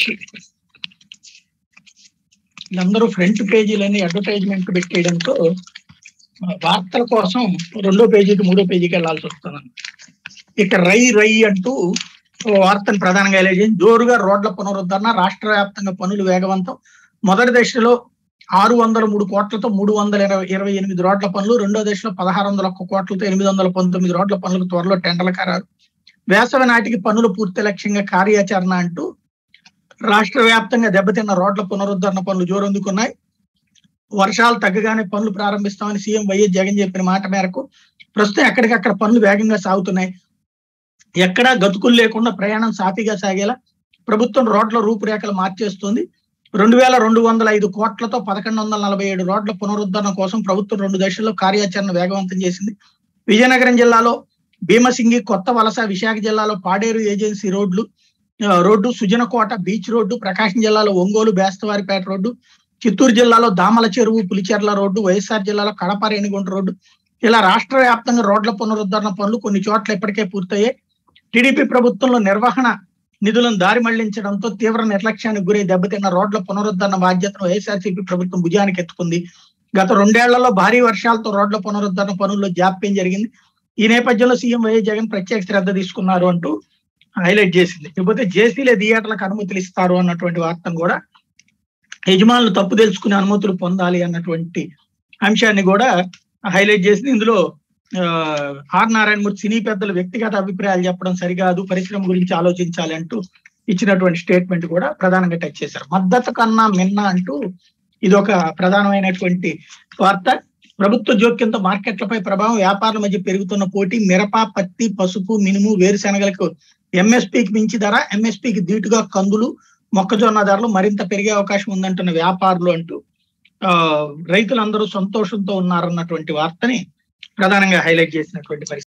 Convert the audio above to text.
వీళ్ళందరూ front పేజీలని advertisement పెట్టేయడంతో ఆ, వార్తల కోసం రెండో పేజీకి మూడో పేజీకి వెళ్లాల్సి వస్తుంది ఇక రై రై అంటూ ఓ వార్తను ప్రధానంగా తెలియజేసి జోరుగా రోడ్ల పునరుద్ధరణ రాష్ట్ర వ్యాప్తంగా పనులు వేగవంతం మొదటి దశలో ఆరు వందల మూడు కోట్లతో మూడు వందల ఇరవై ఇరవై ఎనిమిది రోడ్ల పనులు రెండో దశలో పదహారు వందల ఒక్క కోట్లతో ఎనిమిది వందల పంతొమ్మిది రోడ్ల పనులకు త్వరలో టెండర్ల ఖరారు వేసవి నాటికి పనులు పూర్తి లక్ష్యంగా కార్యాచరణ అంటూ రాష్ట్ర వ్యాప్తంగా దెబ్బతిన్న రోడ్ల పునరుద్ధరణ పనులు జోరందుకున్నాయి వర్షాలు తగ్గగానే పనులు ప్రారంభిస్తామని సీఎం వైఎస్ జగన్ చెప్పిన మాట మేరకు ప్రస్తుతం ఎక్కడికక్కడ పనులు వేగంగా సాగుతున్నాయి ఎక్కడా గతుకులు లేకుండా ప్రయాణం సాఫీగా సాగేలా ప్రభుత్వం రోడ్ల రూపురేఖలు మార్చేస్తుంది రెండు వేల రెండు వందల ఐదు కోట్లతో పదకొండు వందల నలభై ఏడు రోడ్ల పునరుద్ధరణ కోసం ప్రభుత్వం రెండు దశల్లో కార్యాచరణ వేగవంతం చేసింది విజయనగరం జిల్లాలో భీమసింగి కొత్త వలస విశాఖ జిల్లాలో పాడేరు ఏజెన్సీ రోడ్లు ఆ, road Sujanakota beach road Prakasam జిల్లాలో ఒంగోలు బేస్తవారిపేట రోడ్డు చిత్తూరు జిల్లాలో దామల చెరువు పులిచెర్ల రోడ్డు వైఎస్ఆర్ జిల్లాలో కడప రేణిగుంట రోడ్డు ఇలా రాష్ట్ర వ్యాప్తంగా రోడ్ల పునరుద్ధరణ పనులు కొన్ని చోట్ల ఇప్పటికే పూర్తయ్యాయి టీడీపీ ప్రభుత్వంలో నిర్వహణ నిధులను దారి మళ్లించడంతో తీవ్ర నిర్లక్ష్యానికి గురై దెబ్బతిన్న రోడ్ల పునరుద్ధరణ బాధ్యతను వైఎస్ఆర్సీపీ ప్రభుత్వం భుజానికి ఎత్తుకుంది గత రెండేళ్లలో భారీ వర్షాలతో రోడ్ల పునరుద్ధరణ పనుల్లో జాప్యం జరిగింది ఈ నేపథ్యంలో సీఎం వైఎస్ జగన్ ప్రత్యేక శ్రద్ధ తీసుకున్నారు అంటూ హైలైట్ చేసింది ఇకపోతే జేసీలే థియేటర్లకు అనుమతులు ఇస్తారు అన్నటువంటి వార్తను కూడా యజమానులు తప్పు తెలుసుకునే అనుమతులు పొందాలి అన్నటువంటి అంశాన్ని కూడా హైలైట్ చేసింది ఇందులో ఆ, ఆర్ నారాయణమూర్తి సినీ పెద్దలు వ్యక్తిగత అభిప్రాయాలు చెప్పడం సరికాదు పరిశ్రమ గురించి ఆలోచించాలి అంటూ ఇచ్చినటువంటి స్టేట్మెంట్ కూడా ప్రధానంగా టచ్ చేశారు మద్దతు కన్నా మిన్న అంటూ ఇది ఒక ప్రధానమైనటువంటి వార్త ప్రభుత్వ జోక్యంతో మార్కెట్లపై ప్రభావం వ్యాపారుల మధ్య పెరుగుతున్న పోటీ మిరప పత్తి పసుపు మినుము వేరుశనగలకు ఎంఎస్పికి మించి ధర ఎంఎస్పికి ధీటుగా కందులు మొక్కజొన్న ధరలు మరింత పెరిగే అవకాశం ఉందంటున్న వ్యాపారులు అంటూ ఆ రైతులందరూ సంతోషంతో ఉన్నారన్నటువంటి వార్తని ప్రధానంగా హైలైట్ చేసినటువంటి పరిస్థితి